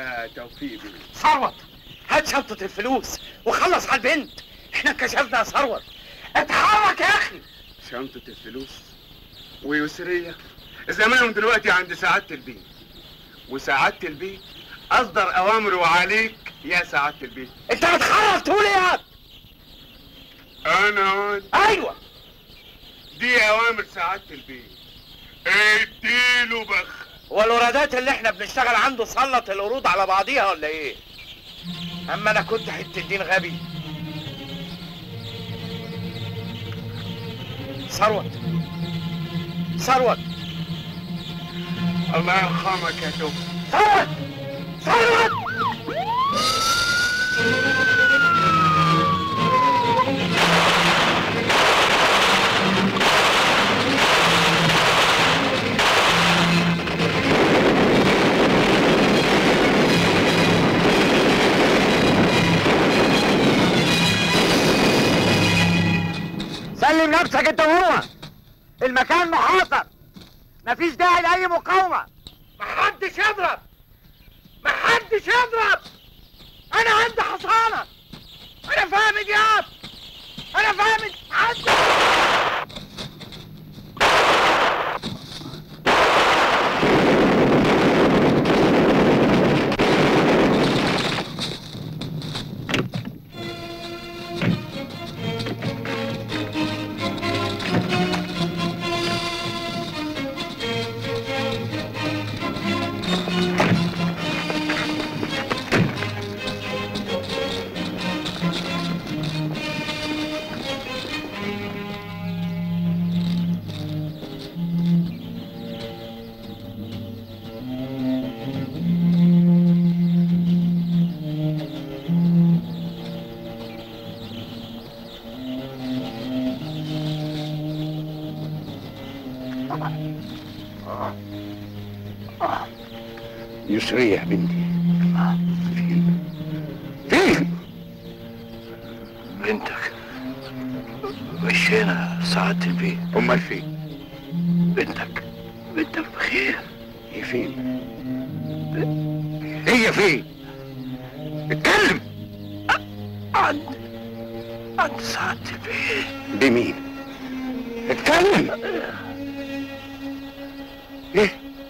يا توفيق بيه ثروت هات شنطة الفلوس وخلص على البنت احنا انكشفنا يا ثروت اتحرك يا اخي شنطة الفلوس ويسرية زمانهم دلوقتي عند سعادة البيت وسعادة البيت أصدر أوامره عليك يا سعادة البيت انت بتخرف تقول ايه يا أنا ايوه دي أوامر سعادة البيت اديله بخ هو الورادات اللي احنا بنشتغل عنده سلط القروض على بعضيها ولا ايه اما انا كنت حته دين غبي ثروت ثروت الله يرحمك يا توفيق ثروت ثروت سلم نفسك انت وهو المكان محاصر مفيش داعي لاي مقاومه محدش يضرب محدش يضرب انا عندي حصانه انا فاهم دياب انا فاهم عندي يسرية يا بنتي فين فين بنتك مش هنا سعادة البيت امال فين بنتك بنتك بخير هي فين هي فين اتكلم عند عند سعادة البيت بمين اتكلم ايه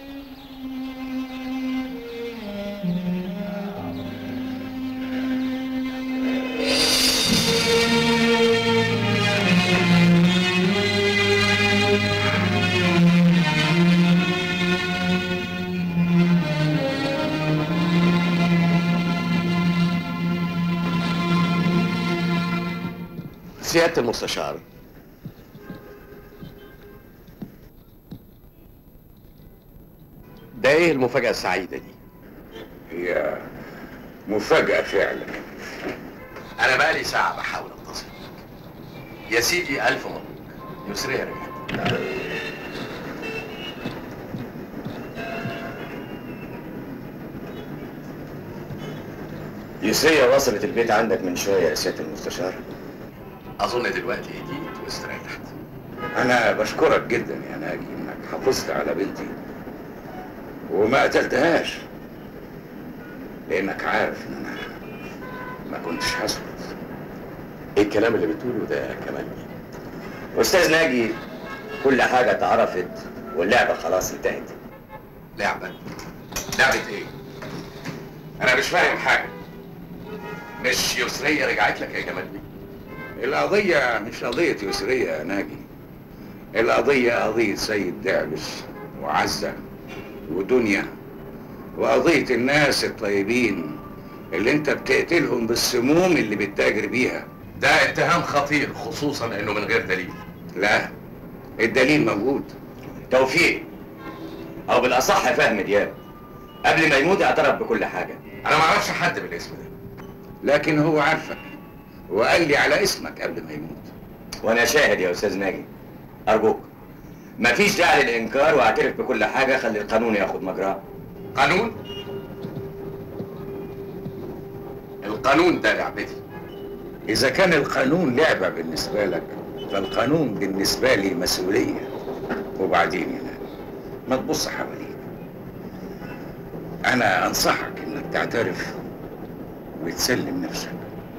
سيادة المستشار ده ايه المفاجأة السعيدة دي؟ هي مفاجأة فعلا أنا بقالي ساعة بحاول أتصل بيك. يا سيدي ألف مبروك يسريها رجعت يسرية وصلت البيت عندك من شوية يا سيادة المستشار أظن دلوقتي هديت واستريحت أنا بشكرك جدا يا ناجي إنك حافظت على بنتي وما قتلتهاش لأنك عارف إن أنا ما كنتش هسكت ايه الكلام اللي بتقوله ده يا كمال أستاذ ناجي كل حاجة اتعرفت واللعبة خلاص انتهت لعبة لعبة إيه؟ أنا مش فاهم حاجة مش يسرية رجعت لك يا جمال بيه القضية مش قضية يسرية يا ناجي القضية قضية سيد دعبس وعزة ودنيا وقضية الناس الطيبين اللي انت بتقتلهم بالسموم اللي بتتاجر بيها ده اتهام خطير خصوصا إنه من غير دليل لا الدليل موجود توفيق أو بالأصح فهم دياب قبل ما يموت اعترف بكل حاجة أنا ما أعرفش حد بالاسم ده لكن هو عارفك وقال لي على اسمك قبل ما يموت وأنا شاهد يا أستاذ ناجي أرجوك مفيش داعي للإنكار واعترف بكل حاجة خلي القانون ياخد مجراه قانون القانون ده لعبتي إذا كان القانون لعبة بالنسبة لك فالقانون بالنسبة لي مسؤولية وبعدين هنا ما تبص حواليك انا انصحك انك تعترف وتسلم نفسك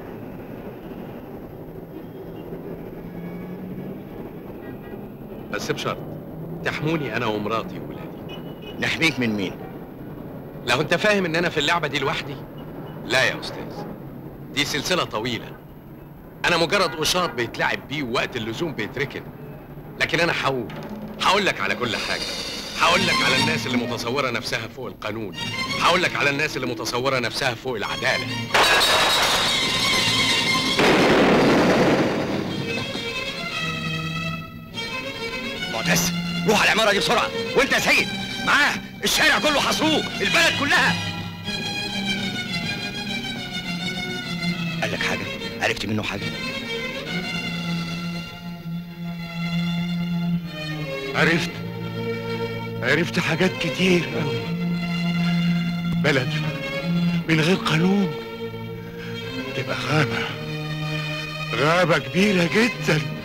بس بشرط تحموني انا ومراتي وولادي نحميك من مين لو انت فاهم ان انا في اللعبه دي لوحدي لا يا استاذ دي سلسله طويله انا مجرد قشاط بيتلعب بيه ووقت اللزوم بيتركن لكن انا هقول هقول لك على كل حاجه هقول لك على الناس اللي متصوره نفسها فوق القانون هقول لك على الناس اللي متصوره نفسها فوق العداله معتز روح على العماره دي بسرعه وانت يا سيد معاه الشارع كله حصروه البلد كلها قال لك حاجه عرفت منه حاجه عرفت عرفت حاجات كتير قوي بلد من غير قانون تبقى غابة غابة كبيرة جدا